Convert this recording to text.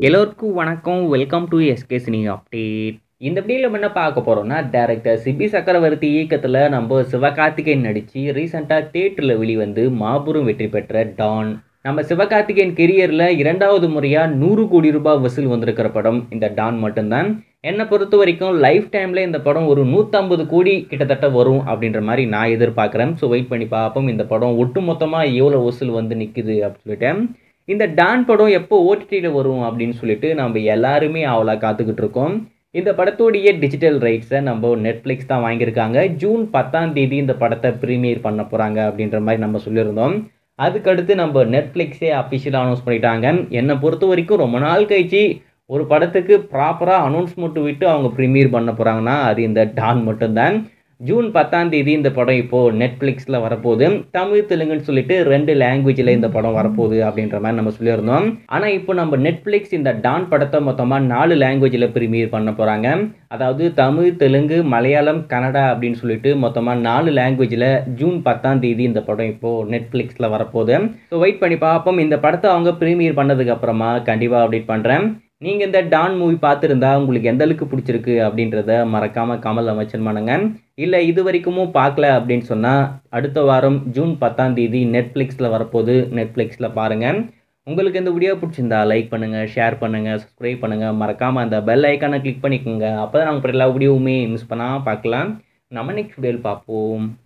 எல்லோருக்கும் வணக்கம் welcome to SK cine update இந்த வீடியோவில் நம்ம என்ன பார்க்க போகிறோம்னா டேரக்டர் சிபி சக்கரவர்த்தி இயக்கத்தில் நம்ம சிவகார்த்திகேயன் நடித்து ரீசெண்டாக தேட்டரில் வெளிவந்து மாபெரும் வெற்றி பெற்ற டான் நம்ம சிவகார்த்திகேயன் கெரியரில் இரண்டாவது முறையாக நூறு கோடி ரூபாய் வசூல் வந்திருக்கிற படம் இந்த டான் மட்டும்தான் என்னை பொறுத்த வரைக்கும் லைஃப் டைமில் இந்த படம் ஒரு நூற்றம்பது கோடி கிட்டத்தட்ட வரும் அப்படின்ற மாதிரி நான் எதிர்பார்க்குறேன் ஸோ வெயிட் பண்ணி பார்ப்போம் இந்த படம் ஒட்டு மொத்தமாக எவ்வளோ வசூல் வந்து நிற்குது அப்படின்னு சொல்லிட்டு இந்த டான் படம் எப்போ ஓடிடியில் வரும் அப்படின்னு சொல்லிட்டு நம்ம எல்லாருமே அவளை காத்துக்கிட்டு இருக்கோம் இந்த படத்தோடைய டிஜிட்டல் ரைட்ஸை நம்ம நெட்ஃப்ளிக்ஸ் தான் வாங்கியிருக்காங்க ஜூன் பத்தாம் தேதி இந்த படத்தை ப்ரீமியர் பண்ண போகிறாங்க அப்படின்ற மாதிரி நம்ம சொல்லியிருந்தோம் அதுக்கடுத்து நம்ம நெட்ஃப்ளிக்ஸே அஃபிஷியலாக அனௌன்ஸ் பண்ணிட்டாங்க என்னை பொறுத்த வரைக்கும் ரொம்ப நாள் கழிச்சு ஒரு படத்துக்கு ப்ராப்பராக அனௌன்ஸ்மெண்ட் விட்டு அவங்க ப்ரீமியர் பண்ண போகிறாங்கன்னா அது இந்த டான் மட்டும்தான் ஜூன் பத்தாம் தேதி இந்த படம் இப்போது நெட்ஃப்ளிக்ஸில் வரப்போகுது தமிழ் தெலுங்குன்னு சொல்லிட்டு ரெண்டு லாங்குவேஜில் இந்த படம் வரப்போகுது அப்படின்ற மாதிரி நம்ம சொல்லியிருந்தோம் ஆனால் இப்போ நம்ம நெட்ஃப்ளிக்ஸ் இந்த டான் படத்தை மொத்தமாக நாலு லாங்குவேஜில் ப்ரீமியர் பண்ண போகிறாங்க அதாவது தமிழ் தெலுங்கு மலையாளம் கன்னடா அப்படின்னு சொல்லிட்டு மொத்தமாக நாலு லாங்குவேஜில் ஜூன் பத்தாம் தேதி இந்த படம் இப்போது நெட்ஃப்ளிக்ஸில் வரப்போகுது ஸோ வெயிட் பண்ணி பார்ப்போம் இந்த படத்தை அவங்க ப்ரீமியர் பண்ணதுக்கு அப்புறமா கண்டிப்பாக அப்டேட் பண்ணுறேன் நீங்கள் இந்த டான் மூவி பார்த்துருந்தா உங்களுக்கு எந்த அளவுக்கு பிடிச்சிருக்கு அப்படின்றத மறக்காமல் கமலில் மென்ஷன் பண்ணுங்க இல்லை இது வரைக்குமும் பார்க்கல அப்படின்னு சொன்னால் அடுத்த வாரம் ஜூன் பத்தாம் தேதி நெட்ஃப்ளிக்ஸில் வரப்போகுது நெட்ஃப்ளிக்ஸில் பாருங்கள் உங்களுக்கு இந்த வீடியோ பிடிச்சிருந்தா லைக் பண்ணுங்கள் ஷேர் பண்ணுங்கள் சப்ஸ்கிரைப் பண்ணுங்கள் மறக்காமல் அந்த பெல் ஐக்கானை கிளிக் பண்ணிக்கோங்க அப்போ தான் நாங்கள் எல்லா வீடியோவுமே மிஸ் பண்ணால் பார்க்கலாம் நம்ம நெக்ஸ்ட் வீடியோவில் பார்ப்போம்